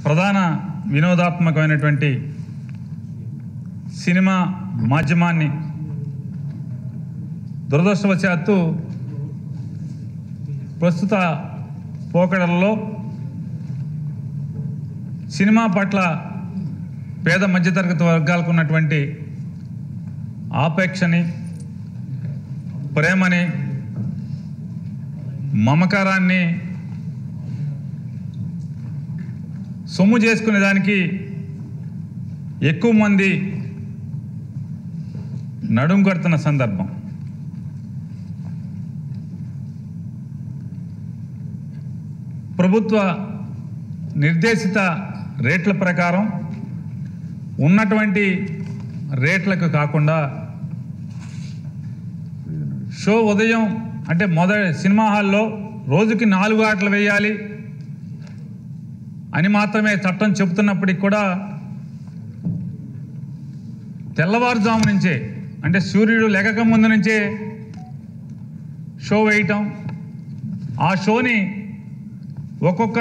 ప్రధాన వినోదాత్మకమైనటువంటి సినిమా మాధ్యమాన్ని దురదృష్టవశాత్తు ప్రస్తుత పోకడల్లో సినిమా పట్ల పేద మధ్యతరగతి వర్గాలకు ఉన్నటువంటి ఆపేక్షని ప్రేమని మమకారాన్ని సొమ్ము చేసుకునే దానికి ఎక్కువ మంది నడుం కడుతున్న సందర్భం ప్రభుత్వ నిర్దేశిత రేట్ల ప్రకారం ఉన్నటువంటి రేట్లకు కాకుండా షో ఉదయం అంటే మొదటి సినిమా హాల్లో రోజుకి నాలుగు ఆటలు వేయాలి అని మాత్రమే చట్టం చెబుతున్నప్పటికి కూడా తెల్లవారుజాము నుంచే అంటే సూర్యుడు లెగక ముందు నుంచే షో వేయటం ఆ షోని ఒక్కొక్క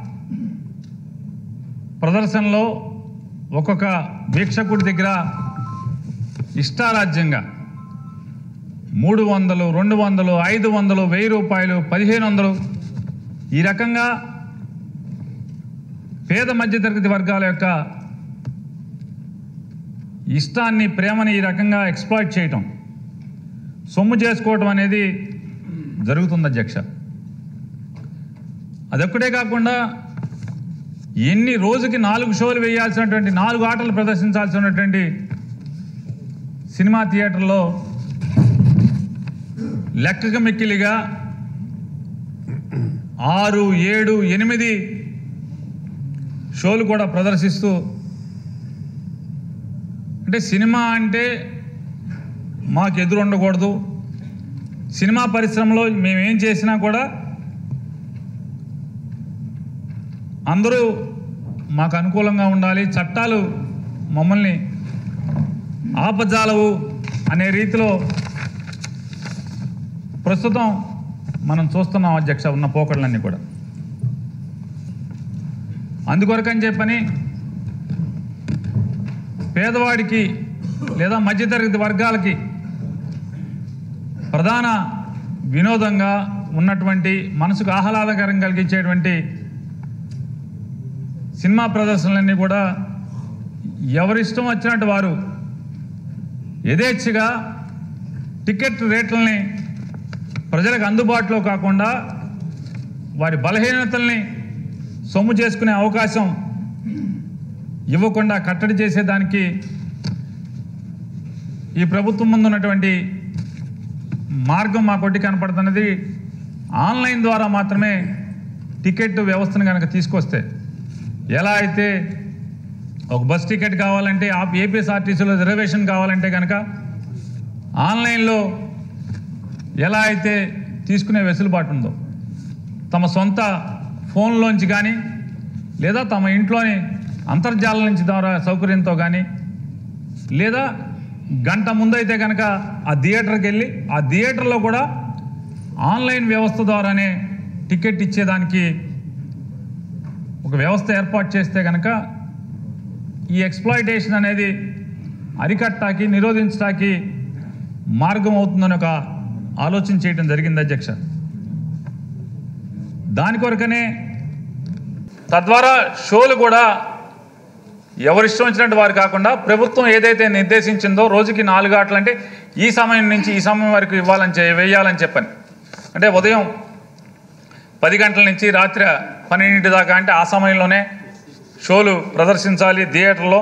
ప్రదర్శనలో ఒక్కొక్క వీక్షకుడి దగ్గర ఇష్టారాజ్యంగా మూడు వందలు రెండు వందలు ఐదు వందలు వెయ్యి రూపాయలు పదిహేను వందలు ఈ రకంగా పేద మధ్యతరగతి వర్గాల యొక్క ఇష్టాన్ని ప్రేమని ఈ రకంగా ఎక్స్ప్లాయిట్ చేయటం సొమ్ము చేసుకోవటం అనేది జరుగుతుంది అధ్యక్ష అదొక్కటే కాకుండా ఎన్ని రోజుకి నాలుగు షోలు వేయాల్సినటువంటి నాలుగు ఆటలు ప్రదర్శించాల్సినటువంటి సినిమా థియేటర్లో లెక్కకు మిక్కిలిగా ఆరు ఏడు ఎనిమిది షోలు కూడా ప్రదర్శిస్తూ అంటే సినిమా అంటే మాకు ఎదురు ఉండకూడదు సినిమా పరిశ్రమలో మేమేం చేసినా కూడా అందరూ మాకు అనుకూలంగా ఉండాలి చట్టాలు మమ్మల్ని ఆపజాలవు అనే రీతిలో ప్రస్తుతం మనం చూస్తున్నాం అధ్యక్ష ఉన్న పోకడలన్నీ కూడా అందుకొరకని చెప్పని పేదవాడికి లేదా మధ్యతరగతి వర్గాలకి ప్రధాన వినోదంగా ఉన్నటువంటి మనసుకు ఆహ్లాదకరం కలిగించేటువంటి సినిమా ప్రదర్శనలన్నీ కూడా ఎవరిష్టం వచ్చినట్టు వారు యథేచ్ఛగా టికెట్ రేట్లని ప్రజలకు అందుబాటులో కాకుండా వారి బలహీనతల్ని సొమ్ము చేసుకునే అవకాశం ఇవ్వకుండా కట్టడి చేసేదానికి ఈ ప్రభుత్వం ముందు ఉన్నటువంటి మార్గం మా కొట్టి కనపడుతున్నది ఆన్లైన్ ద్వారా మాత్రమే టికెట్ వ్యవస్థను కనుక తీసుకొస్తే ఎలా అయితే ఒక బస్ టికెట్ కావాలంటే ఆ ఏపీఎస్ఆర్టీసీలో రిజర్వేషన్ కావాలంటే కనుక ఆన్లైన్లో ఎలా అయితే తీసుకునే వెసులుబాటు ఉందో తమ సొంత ఫోన్లోంచి కానీ లేదా తమ ఇంట్లోని అంతర్జాలం నుంచి ద్వారా సౌకర్యంతో కానీ లేదా గంట ముందైతే కనుక ఆ థియేటర్కి వెళ్ళి ఆ థియేటర్లో కూడా ఆన్లైన్ వ్యవస్థ ద్వారానే టికెట్ ఇచ్చేదానికి ఒక వ్యవస్థ ఏర్పాటు చేస్తే కనుక ఈ ఎక్స్ప్లాయిటేషన్ అనేది అరికట్టాకి నిరోధించడానికి మార్గం అవుతుందని ఒక ఆలోచన చేయడం జరిగింది అధ్యక్ష దాని కొరకనే తద్వారా షోలు కూడా ఎవరిష్టం వచ్చినట్టు వారు కాకుండా ప్రభుత్వం ఏదైతే నిర్దేశించిందో రోజుకి నాలుగు ఆటలు అంటే ఈ సమయం నుంచి ఈ సమయం వరకు ఇవ్వాలని చే వేయాలని చెప్పని అంటే ఉదయం పది గంటల నుంచి రాత్రి పన్నెండింటి దాకా అంటే ఆ సమయంలోనే షోలు ప్రదర్శించాలి థియేటర్లో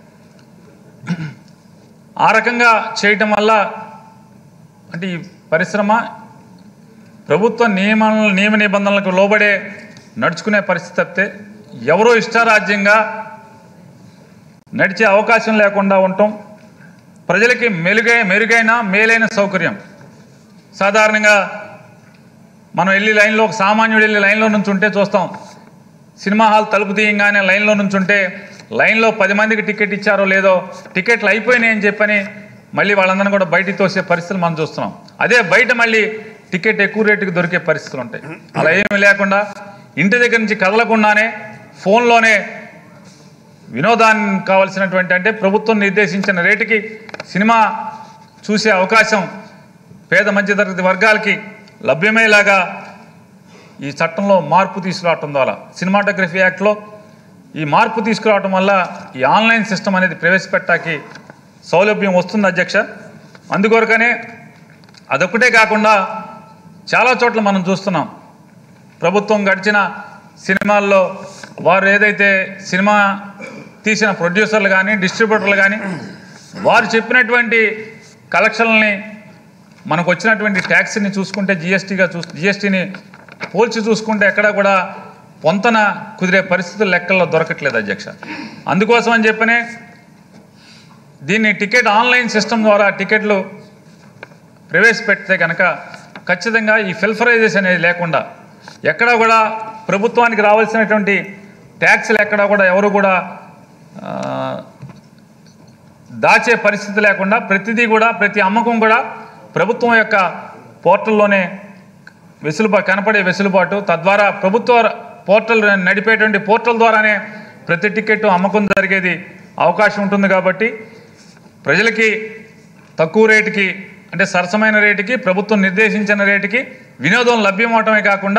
ఆ రకంగా చేయటం వల్ల అంటే ఈ పరిశ్రమ ప్రభుత్వ నియమాల నియమ నిబంధనలకు లోబడే నడుచుకునే పరిస్థితి తప్పితే ఎవరో ఇష్టారాజ్యంగా నడిచే అవకాశం లేకుండా ఉండటం ప్రజలకి మెరుగై మెరుగైన మేలైన సౌకర్యం సాధారణంగా మనం వెళ్ళి లైన్లో ఒక సామాన్యుడు వెళ్ళి లైన్లో నుంచి ఉంటే చూస్తాం సినిమా హాల్ తలుపు తీయంగానే లైన్లో నుంచి ఉంటే లైన్లో పది మందికి టికెట్ ఇచ్చారో లేదో టికెట్లు అయిపోయినాయి అని చెప్పని మళ్ళీ వాళ్ళందరినీ కూడా బయటికి తోసే పరిస్థితులు మనం చూస్తున్నాం అదే బయట మళ్ళీ టికెట్ ఎక్కువ రేటుకి దొరికే పరిస్థితులు ఉంటాయి అలా ఏమీ లేకుండా ఇంటి దగ్గర నుంచి కదలకుండానే ఫోన్లోనే వినోదానికి కావాల్సినటువంటి అంటే ప్రభుత్వం నిర్దేశించిన రేటుకి సినిమా చూసే అవకాశం పేద మధ్యతరగతి వర్గాలకి లభ్యమయ్యేలాగా ఈ చట్టంలో మార్పు తీసుకురావటం ద్వారా సినిమాటోగ్రఫీ యాక్ట్లో ఈ మార్పు తీసుకురావటం వల్ల ఈ ఆన్లైన్ సిస్టమ్ అనేది ప్రవేశపెట్టాకి సౌలభ్యం వస్తుంది అధ్యక్ష అందుకొరకనే అదొక్కటే కాకుండా చాలా చోట్ల మనం చూస్తున్నాం ప్రభుత్వం గడిచిన సినిమాల్లో వారు ఏదైతే సినిమా తీసిన ప్రొడ్యూసర్లు కానీ డిస్ట్రిబ్యూటర్లు కానీ వారు చెప్పినటువంటి కలెక్షన్లని మనకు వచ్చినటువంటి ట్యాక్స్ని చూసుకుంటే జిఎస్టీగా చూ జిఎస్టీని పోల్చి చూసుకుంటే ఎక్కడా కూడా పొంతన కుదిరే పరిస్థితులు లెక్కల్లో దొరకట్లేదు అధ్యక్ష అందుకోసం అని చెప్పనే దీన్ని టికెట్ ఆన్లైన్ సిస్టమ్ ద్వారా టికెట్లు ప్రవేశపెడితే కనుక ఖచ్చితంగా ఈ ఫిల్ఫరైజేషన్ అనేది లేకుండా ఎక్కడా కూడా ప్రభుత్వానికి రావాల్సినటువంటి ట్యాక్స్లు ఎక్కడా కూడా ఎవరు కూడా ఆ, దాచే పరిస్థితి లేకుండా ప్రతిదీ కూడా ప్రతి అమ్మకం కూడా ప్రభుత్వం యొక్క పోర్టల్లోనే వెసులుబాటు కనపడే వెసులుబాటు తద్వారా ప్రభుత్వ పోర్టల్ నడిపేటువంటి పోర్టల్ ద్వారానే ప్రతి టికెట్ అమ్మకం జరిగేది అవకాశం ఉంటుంది కాబట్టి ప్రజలకి తక్కువ రేటుకి అంటే సరసమైన రేటుకి ప్రభుత్వం నిర్దేశించిన రేటుకి వినోదం లభ్యమవటమే కాకుండా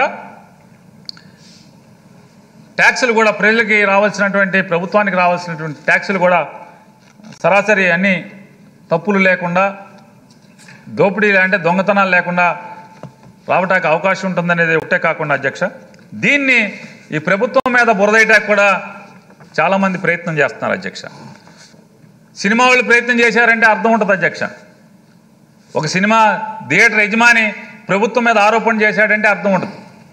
ట్యాక్సులు కూడా ప్రజలకి రావాల్సినటువంటి ప్రభుత్వానికి రావాల్సినటువంటి ట్యాక్సులు కూడా సరాసరి అన్ని తప్పులు లేకుండా దోపిడీ అంటే దొంగతనాలు లేకుండా రావటానికి అవకాశం ఉంటుందనేది ఒకటే కాకుండా అధ్యక్ష దీన్ని ఈ ప్రభుత్వం మీద బురదేయటానికి కూడా చాలామంది ప్రయత్నం చేస్తున్నారు అధ్యక్ష సినిమా వాళ్ళు ప్రయత్నం చేశారంటే అర్థం ఉంటుంది అధ్యక్ష ఒక సినిమా థియేటర్ యజమాని ప్రభుత్వం మీద ఆరోపణ చేశాడంటే అర్థం ఉంటుంది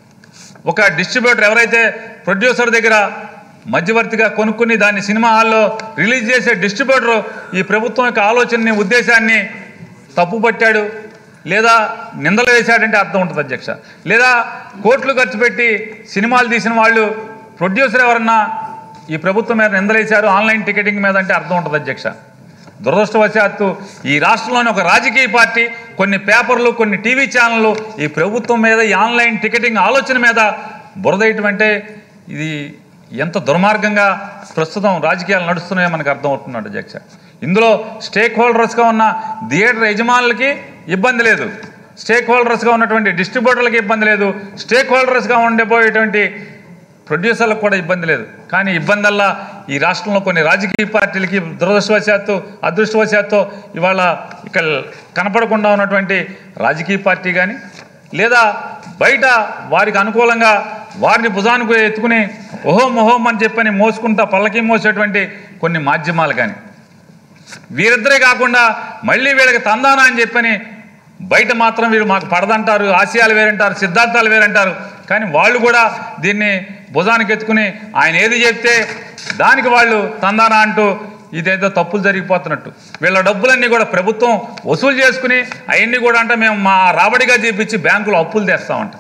ఒక డిస్ట్రిబ్యూటర్ ఎవరైతే ప్రొడ్యూసర్ దగ్గర మధ్యవర్తిగా కొనుక్కుని దాన్ని సినిమా హాల్లో రిలీజ్ చేసే డిస్ట్రిబ్యూటర్ ఈ ప్రభుత్వం యొక్క ఆలోచనని ఉద్దేశాన్ని తప్పుపట్టాడు లేదా నిందలు వేశాడంటే అర్థం ఉంటుంది అధ్యక్ష లేదా కోట్లు ఖర్చు పెట్టి సినిమాలు తీసిన వాళ్ళు ప్రొడ్యూసర్ ఎవరన్నా ఈ ప్రభుత్వం మీద నిందలేశారు ఆన్లైన్ టికెటింగ్ మీద అంటే అర్థం ఉంటుంది అధ్యక్ష దురదృష్టవశాత్తు ఈ రాష్ట్రంలోని ఒక రాజకీయ పార్టీ కొన్ని పేపర్లు కొన్ని టీవీ ఛానళ్ళు ఈ ప్రభుత్వం మీద ఈ ఆన్లైన్ టికెటింగ్ ఆలోచన మీద బురదేయటం అంటే ఇది ఎంత దుర్మార్గంగా ప్రస్తుతం రాజకీయాలు నడుస్తున్నాయో మనకు అర్థమవుతున్నాడు అధ్యక్ష ఇందులో స్టేక్ హోల్డర్స్గా ఉన్న థియేటర్ యజమానులకి ఇబ్బంది లేదు స్టేక్ హోల్డర్స్గా ఉన్నటువంటి డిస్ట్రిబ్యూటర్లకి ఇబ్బంది లేదు స్టేక్ హోల్డర్స్గా ఉండిపోయేటువంటి ప్రొడ్యూసర్లకు కూడా ఇబ్బంది లేదు కానీ ఇబ్బందల్లా ఈ రాష్ట్రంలో కొన్ని రాజకీయ పార్టీలకి దురదృష్టవశాత్తు అదృష్టవశాత్తు ఇవాళ ఇక్కడ కనపడకుండా ఉన్నటువంటి రాజకీయ పార్టీ కానీ లేదా బయట వారికి అనుకూలంగా వారిని భుజానికి ఎత్తుకుని ఓహోం ఓహోం అని చెప్పని మోసుకుంటా పల్లకి మోసేటువంటి కొన్ని మాధ్యమాలు కానీ వీరిద్దరే కాకుండా మళ్ళీ వీళ్ళకి తందానా అని చెప్పని బయట మాత్రం వీళ్ళు మాకు పడదంటారు ఆశయాలు వేరంటారు సిద్ధాంతాలు వేరంటారు కానీ వాళ్ళు కూడా దీన్ని భుజానికి ఎత్తుకుని ఆయన ఏది చెప్తే దానికి వాళ్ళు తందానా అంటూ ఇదేదో తప్పులు జరిగిపోతున్నట్టు వీళ్ళ డబ్బులన్నీ కూడా ప్రభుత్వం వసూలు చేసుకుని అవన్నీ కూడా అంటే మేము మా రాబడిగా చూపించి బ్యాంకులో అప్పులు తెస్తామంట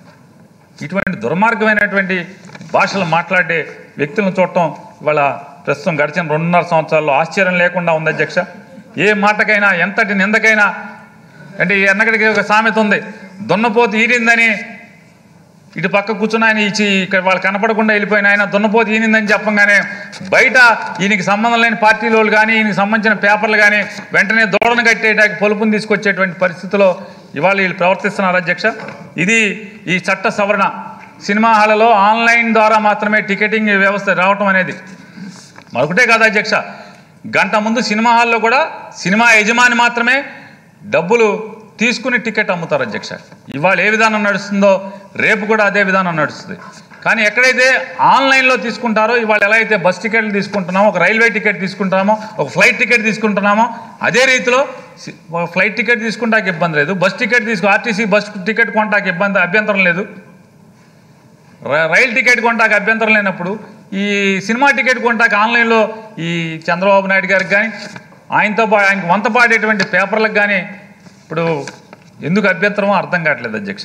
ఇటువంటి దుర్మార్గమైనటువంటి భాషలు మాట్లాడే వ్యక్తులను చూడటం ఇవాళ ప్రస్తుతం గడిచిన రెండున్నర సంవత్సరాల్లో ఆశ్చర్యం లేకుండా ఉంది అధ్యక్ష ఏ మాటకైనా ఎంతటి నిందకైనా అంటే ఈ ఎన్నగడికి ఒక సామెత ఉంది దున్నపోతు ఈరిందని ఇటు పక్క కూర్చుని ఆయన ఇచ్చి ఇక్కడ వాళ్ళు కనపడకుండా వెళ్ళిపోయిన ఆయన దున్నపోతు ఈనిందని చెప్పంగానే బయట ఈయనకి సంబంధం లేని పార్టీల వాళ్ళు కానీ ఈయనకి సంబంధించిన పేపర్లు కానీ వెంటనే దూడను కట్టేటానికి పొలుపుని తీసుకొచ్చేటువంటి పరిస్థితిలో ఇవాళ వీళ్ళు ప్రవర్తిస్తున్నారు అధ్యక్ష ఇది ఈ చట్ట సవరణ సినిమా హాలలో ఆన్లైన్ ద్వారా మాత్రమే టికెటింగ్ వ్యవస్థ రావటం అనేది మరొకటే కాదు అధ్యక్ష గంట ముందు సినిమా హాల్లో కూడా సినిమా యజమాని మాత్రమే డబ్బులు తీసుకుని టికెట్ అమ్ముతారు అధ్యక్ష ఇవాళ ఏ విధానం నడుస్తుందో రేపు కూడా అదే విధానం నడుస్తుంది కానీ ఎక్కడైతే ఆన్లైన్లో తీసుకుంటారో ఇవాళ ఎలా అయితే బస్ టికెట్లు తీసుకుంటున్నామో ఒక రైల్వే టికెట్ తీసుకుంటున్నామో ఒక ఫ్లైట్ టికెట్ తీసుకుంటున్నామో అదే రీతిలో సి- ఒక ఫ్లైట్ టికెట్ తీసుకుంటాకి ఇబ్బంది లేదు బస్ టికెట్ తీసుకు ఆర్టీసీ బస్ టికెట్ కొంటాకి ఇబ్బంది అభ్యంతరం లేదు ర- రైలు టికెట్ కొంటాక అభ్యంతరం లేనప్పుడు ఈ సినిమా టికెట్ కొంటాక ఆన్లైన్లో ఈ చంద్రబాబు నాయుడు గారికి కానీ ఆయనతో పా ఆయనకు వంత పాడేటువంటి పేపర్లకు కానీ ఇప్పుడు ఎందుకు అభ్యంతరమో అర్థం కావట్లేదు అధ్యక్ష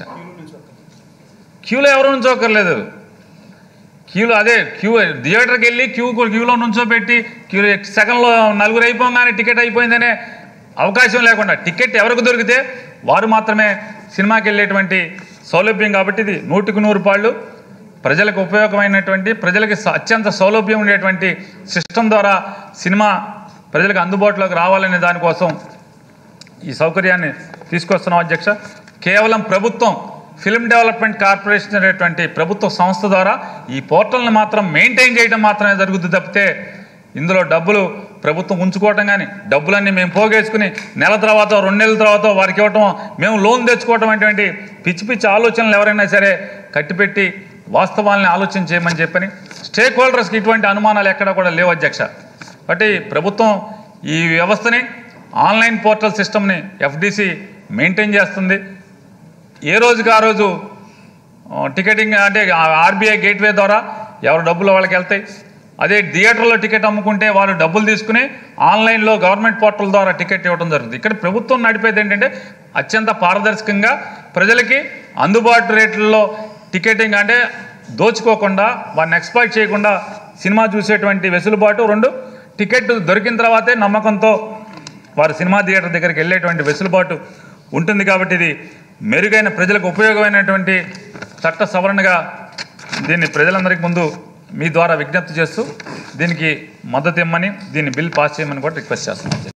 క్యూలో ఎవరు నుంచోకర్లేదు క్యూలో అదే క్యూ థియేటర్కి వెళ్ళి క్యూ క్యూలో నుంచోబెట్టి క్యూ సెకండ్లో నలుగురు అయిపోగానే టికెట్ అయిపోయిందనే అవకాశం లేకుండా టికెట్ ఎవరికి దొరికితే వారు మాత్రమే సినిమాకి వెళ్ళేటువంటి సౌలభ్యం కాబట్టి ఇది నూటికి నూరు పాళ్ళు ప్రజలకు ఉపయోగమైనటువంటి ప్రజలకి స- అత్యంత సౌలభ్యం ఉండేటువంటి సిస్టమ్ ద్వారా సినిమా ప్రజలకు అందుబాటులోకి రావాలనే దానికోసం ఈ సౌకర్యాన్ని తీసుకొస్తున్నాం అధ్యక్ష కేవలం ప్రభుత్వం ఫిల్మ్ డెవలప్మెంట్ కార్పొరేషన్ అనేటువంటి ప్రభుత్వ సంస్థ ద్వారా ఈ పోర్టల్ని మాత్రం మెయింటైన్ చేయడం మాత్రమే జరుగుతుంది తప్పితే ఇందులో డబ్బులు ప్రభుత్వం ఉంచుకోవటం కానీ డబ్బులన్నీ మేము పోగేసుకుని నెల తర్వాత రెండు నెలల తర్వాత వారికి ఇవ్వటం మేము లోన్ తెచ్చుకోవటం అనేటువంటి పిచ్చి పిచ్చి ఆలోచనలు ఎవరైనా సరే కట్టిపెట్టి వాస్తవాల్ని ఆలోచన చేయమని చెప్పని స్టేక్ హోల్డర్స్కి ఇటువంటి అనుమానాలు ఎక్కడా కూడా లేవు అధ్యక్ష కాబట్టి ప్రభుత్వం ఈ వ్యవస్థని ఆన్లైన్ పోర్టల్ సిస్టమ్ని ఎఫ్డిసి మెయింటైన్ చేస్తుంది ఏ రోజుకి ఆ రోజు ఆ, టికెటింగ్ అంటే ఆర్బీఐ గేట్వే ద్వారా ఎవరు డబ్బులు వాళ్ళకి వెళ్తాయి అదే థియేటర్లో టికెట్ అమ్ముకుంటే వాళ్ళు డబ్బులు తీసుకుని ఆన్లైన్లో గవర్నమెంట్ పోర్టల్ ద్వారా టికెట్ ఇవ్వడం జరుగుతుంది ఇక్కడ ప్రభుత్వం నడిపేది ఏంటంటే అత్యంత పారదర్శకంగా ప్రజలకి అందుబాటు రేట్లలో టికెటింగ్ అంటే దోచుకోకుండా వారిని ఎక్స్ప్లాయిట్ చేయకుండా సినిమా చూసేటువంటి వెసులుబాటు రెండు టికెట్ దొరికిన తర్వాతే నమ్మకంతో వారు సినిమా థియేటర్ దగ్గరికి వెళ్ళేటువంటి వెసులుబాటు ఉంటుంది కాబట్టి ఇది మెరుగైన ప్రజలకు ఉపయోగమైనటువంటి చట్ట సవరణగా దీన్ని ప్రజలందరికీ ముందు మీ ద్వారా విజ్ఞప్తి చేస్తూ దీనికి మద్దతు ఇమ్మని దీన్ని బిల్ పాస్ చేయమని కూడా రిక్వెస్ట్ చేస్తున్నాం